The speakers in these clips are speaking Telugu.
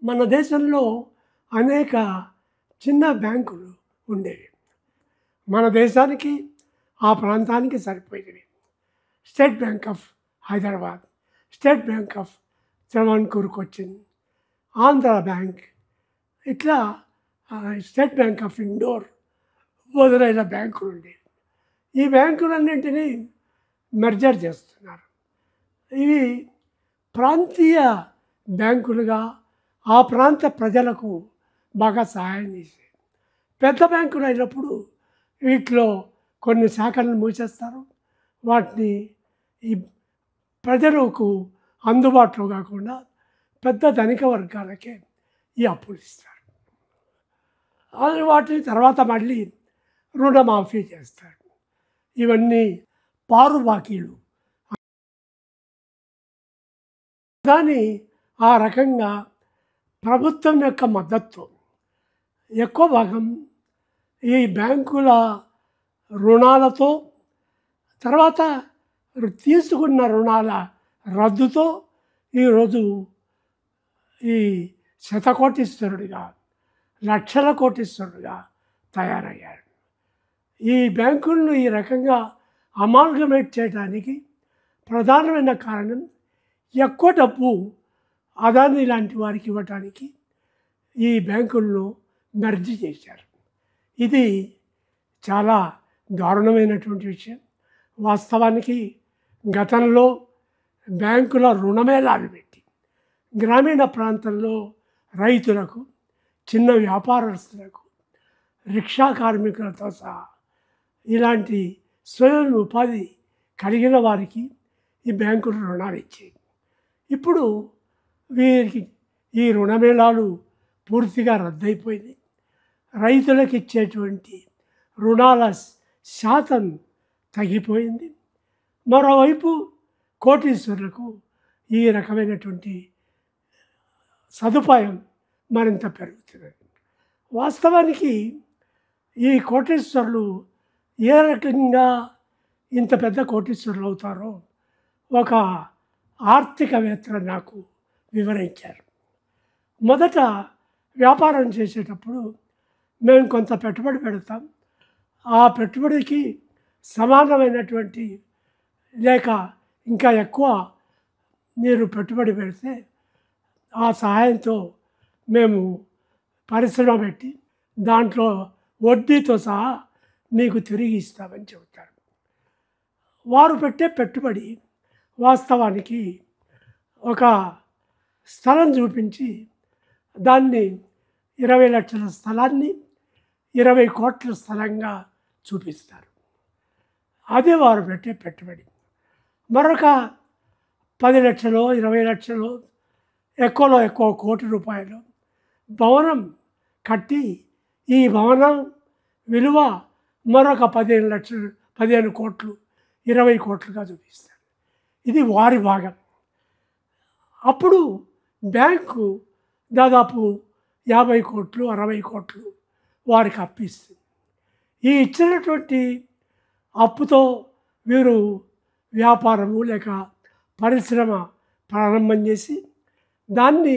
మన దేశంలో అనేక చిన్న బ్యాంకులు ఉండేవి మన దేశానికి ఆ ప్రాంతానికి సరిపోయేవి State Bank of Hyderabad State Bank of Travancore Cochin Andhra Bank ఇట్లా ఆ, స్టేట్ బ్యాంక్ ఆఫ్ ఇండోర్ మొదలైన బ్యాంకులు ఉండేవి ఈ బ్యాంకులన్నింటినీ మెర్జర్ చేస్తున్నారు ఇవి ప్రాంతీయ బ్యాంకులుగా ఆ ప్రాంత ప్రజలకు బాగా సహాయం చేసేవి పెద్ద బ్యాంకులు అయినప్పుడు వీటిలో కొన్ని శాఖలను మూసేస్తారు వాటిని ఈ ప్రజలకు అందుబాటులో కాకుండా పెద్ద ధనిక వర్గాలకే ఈ అప్పులు ఇస్తారు అది వాటిని తర్వాత మళ్ళీ రుణమాఫీ చేస్తారు ఇవన్నీ పారు బాకీలు కానీ ఆ రకంగా ప్రభుత్వం యొక్క మద్దతు ఎక్కువ భాగం ఈ బ్యాంకుల రుణాలతో తర్వాత తీసుకున్న రుణాల రద్దుతో ఈరోజు ఈ శతకోటీశ్వరుడిగా లక్షల కోటీశ్వరుడిగా తయారయ్యాడు ఈ బ్యాంకులను ఈ రకంగా అమాల్గమేట్ చేయడానికి ప్రధానమైన కారణం ఎక్కువ డబ్బు అదాని లాంటి వారికి ఇవ్వటానికి ఈ బ్యాంకులను మెర్జీ చేశారు ఇది చాలా దారుణమైనటువంటి విషయం వాస్తవానికి గతంలో బ్యాంకుల రుణమేళాలు పెట్టి గ్రామీణ ప్రాంతంలో రైతులకు చిన్న వ్యాపారస్తులకు రిక్షా కార్మికులతో సహా ఇలాంటి స్వయం ఉపాధి కలిగిన వారికి ఈ బ్యాంకులు రుణాలు ఇచ్చేవి ఇప్పుడు వీరికి ఈ రుణమేళాలు పూర్తిగా రద్దయిపోయినాయి రైతులకు ఇచ్చేటువంటి రుణాల శాతం తగ్గిపోయింది మరోవైపు కోటీశ్వరులకు ఈ రకమైనటువంటి సదుపాయం మరింత పెరుగుతున్నది వాస్తవానికి ఈ కోటీశ్వరులు ఏ రకంగా ఇంత పెద్ద కోటీశ్వరులు అవుతారో ఒక ఆర్థికవేత్త నాకు వివరించారు మొదట వ్యాపారం చేసేటప్పుడు మేము కొంత పెట్టుబడి పెడతాం ఆ పెట్టుబడికి సమానమైనటువంటి లేక ఇంకా ఎక్కువ మీరు పెట్టుబడి పెడితే ఆ సహాయంతో మేము పరిశ్రమ పెట్టి దాంట్లో వడ్డీతో సహా మీకు తిరిగి ఇస్తామని చెబుతారు వారు పెట్టే పెట్టుబడి వాస్తవానికి ఒక స్థలం చూపించి దాన్ని ఇరవై లక్షల స్థలాన్ని ఇరవై కోట్ల స్థలంగా చూపిస్తారు అదే వారు పెట్టే పెట్టుబడి మరొక పది లక్షలు ఇరవై లక్షలు ఎక్కువలో ఎక్కువ కోటి రూపాయలు భవనం కట్టి ఈ భవనం విలువ మరొక పదిహేను లక్షలు పదిహేను కోట్లు ఇరవై కోట్లుగా చూపిస్తారు ఇది వారి భాగం అప్పుడు బ్యాంకు దాదాపు యాభై కోట్లు అరవై కోట్లు వారికి అప్పిస్తుంది ఈ ఇచ్చినటువంటి అప్పుతో వీరు వ్యాపారము లేక పరిశ్రమ ప్రారంభం చేసి దాన్ని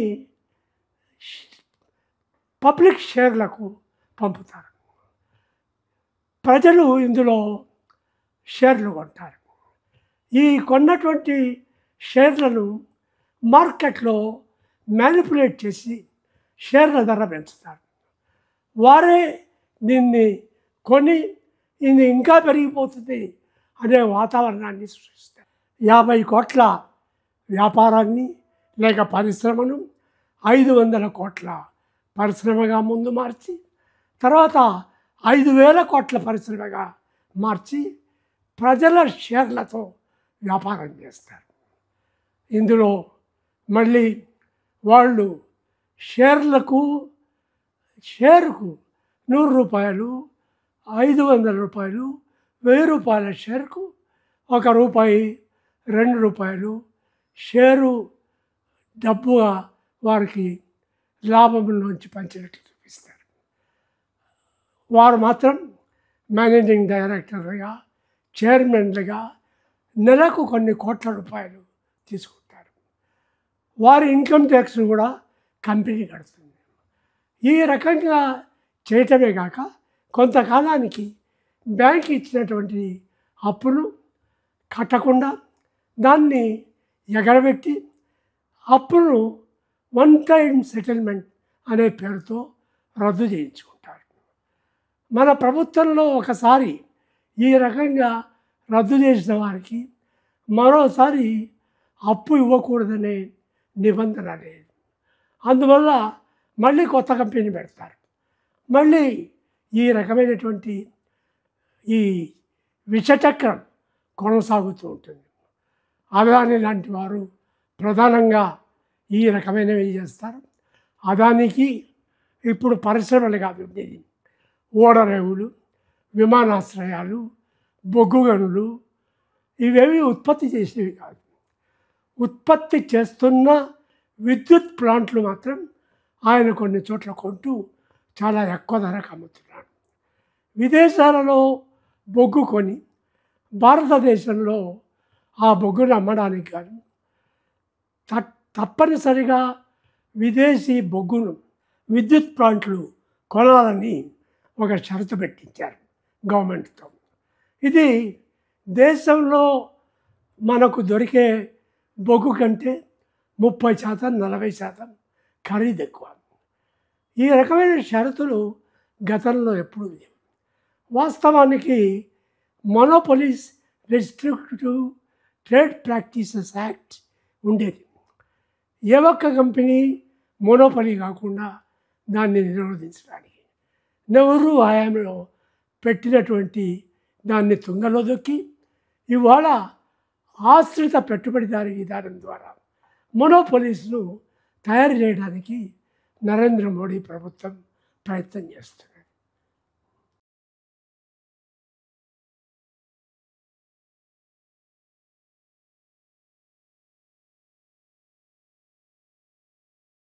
పబ్లిక్ షేర్లకు పంపుతారు ప్రజలు ఇందులో షేర్లు కొంటారు ఈ కొన్నటువంటి షేర్లను మార్కెట్లో మ్యానిపులేట్ చేసి షేర్ల ధర పెంచుతారు వారే దీన్ని కొని ఇది ఇంకా పెరిగిపోతుంది అనే వాతావరణాన్ని సృష్టిస్తారు యాభై కోట్ల వ్యాపారాన్ని లేక పరిశ్రమను ఐదు వందల కోట్ల పరిశ్రమగా ముందు మార్చి తర్వాత ఐదు వేల కోట్ల పరిశ్రమగా మార్చి ప్రజల షేర్లతో వ్యాపారం చేస్తారు ఇందులో మళ్ళీ వాళ్ళు షేర్లకు షేరుకు నూరు రూపాయలు ఐదు వందల రూపాయలు వెయ్యి రూపాయల షేర్కు ఒక రూపాయి రెండు రూపాయలు షేరు డబ్బుగా వారికి లాభంలోంచి పంచినట్లు చూపిస్తారు వారు మాత్రం మేనేజింగ్ డైరెక్టర్గా చైర్మన్లుగా నెలకు కొన్ని కోట్ల రూపాయలు తీసుకుంటారు వారి ఇన్కమ్ ట్యాక్స్ కూడా కంపెనీ కడుతుంది ఈ రకంగా చేయటమే కాక కొంతకాలానికి బ్యాంక్ ఇచ్చినటువంటి అప్పును కట్టకుండా దాన్ని ఎగరబెట్టి అప్పును వన్ టైం సెటిల్మెంట్ అనే పేరుతో రద్దు చేయించుకుంటారు మన ప్రభుత్వంలో ఒకసారి ఈ రకంగా రద్దు చేసిన వారికి మరోసారి అప్పు ఇవ్వకూడదనే నిబంధన లేదు అందువల్ల మళ్ళీ కొత్త కంపెనీ పెడతారు మళ్ళీ ఈ రకమైనటువంటి ఈ విషచక్రం కొనసాగుతూ ఉంటుంది అదాని లాంటి వారు ప్రధానంగా ఈ రకమైనవి చేస్తారు అదానికి ఇప్పుడు పరిశ్రమలు కాదు ఉండేది ఓడరేవులు విమానాశ్రయాలు బొగ్గు గనులు ఇవేవి ఉత్పత్తి చేసేవి కాదు ఉత్పత్తి చేస్తున్న విద్యుత్ ప్లాంట్లు మాత్రం ఆయన కొన్ని చోట్ల కొంటూ చాలా ఎక్కువ ధరకు అమ్ముతున్నాడు విదేశాలలో బొగ్గు కొని భారతదేశంలో ఆ బొగ్గును అమ్మడానికి కానీ త- తప్పనిసరిగా విదేశీ బొగ్గును విద్యుత్ ప్లాంట్లు కొనాలని ఒక షరతు పెట్టించారు గవర్నమెంట్తో ఇది దేశంలో మనకు దొరికే బొగ్గు కంటే ముప్పై శాతం నలభై శాతం ఖరీదు ఎక్కువ ఈ రకమైన షరతులు గతంలో ఎప్పుడూ లేవు వాస్తవానికి Monopolies Restrictive Trade Practices Act ఉండేది ఏ ఒక్క కంపెనీ మోనోపలి కాకుండా దాన్ని నిరోధించడానికి నెహ్రూ హయాంలో పెట్టినటువంటి దాన్ని తుంగలో దొక్కి ఇవాళ ఆశ్రిత పెట్టుబడిదారి విధానం ద్వారా మొనోపొలీస్ను తయారు చేయడానికి నరేంద్ర మోడీ ప్రభుత్వం ప్రయత్నం చేస్తుంది